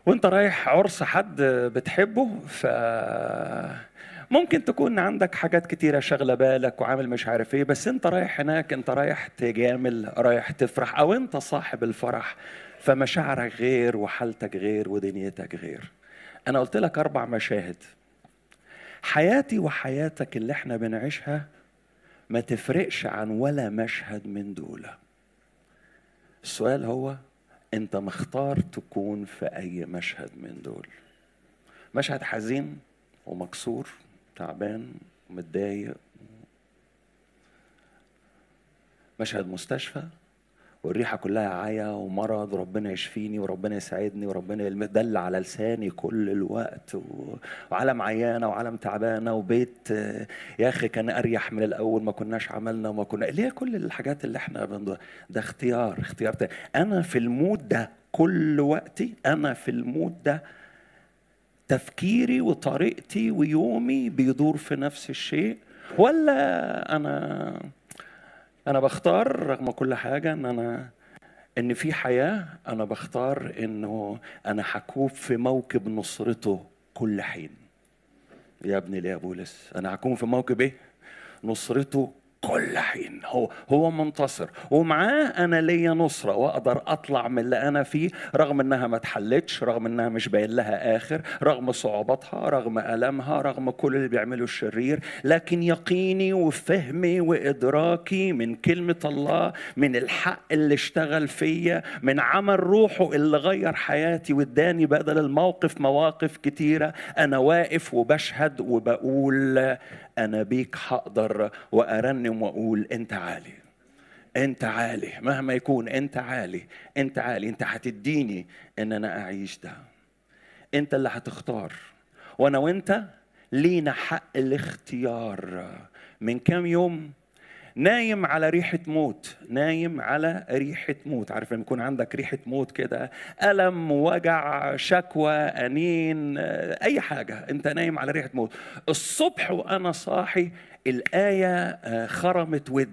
وانت رايح عرس حد بتحبه ف ممكن تكون عندك حاجات كتيرة شغلة بالك وعامل مش عارف ايه بس انت رايح هناك انت رايح تجامل رايح تفرح او انت صاحب الفرح فمشاعرك غير وحالتك غير ودنيتك غير انا قلت لك اربع مشاهد حياتي وحياتك اللي احنا بنعيشها ما تفرقش عن ولا مشهد من دول السؤال هو انت مختار تكون في اي مشهد من دول مشهد حزين ومكسور تعبان ومتضايق مشهد مستشفى والريحه كلها عيا ومرض وربنا يشفيني وربنا يسعدني وربنا يلم ده اللي على لساني كل الوقت و... وعالم عيانه وعالم تعبانه وبيت آه، يا اخي كان اريح من الاول ما كناش عملنا وما كنا اللي هي كل الحاجات اللي احنا بنض... ده اختيار اختيار ده. انا في المود ده كل وقتي انا في المود ده تفكيري وطريقتي ويومي بيدور في نفس الشيء ولا انا انا بختار رغم كل حاجه ان انا ان في حياه انا بختار انه انا هكوب في موكب نصرته كل حين يا ابني ليه يا بولس انا هكون في موكب ايه نصرته كل حين هو هو منتصر ومعاه انا ليا نصره واقدر اطلع من اللي انا فيه رغم انها ما اتحلتش رغم انها مش باين لها اخر رغم صعوباتها رغم المها رغم كل اللي بيعمله الشرير لكن يقيني وفهمي وادراكي من كلمه الله من الحق اللي اشتغل فيا من عمل روحه اللي غير حياتي واداني بدل الموقف مواقف كتيره انا واقف وبشهد وبقول انا بيك هقدر وارنم واقول انت عالي انت عالي مهما يكون انت عالي انت عالي انت هتديني ان انا اعيش ده انت اللي هتختار وانا وانت لينا حق الاختيار من كام يوم نايم على ريحة موت نايم على ريحة موت عارف لما يكون عندك ريحة موت كده ألم وجع شكوى أنين آه، أي حاجة أنت نايم على ريحة موت الصبح وأنا صاحي الآية آه، خرمت ودني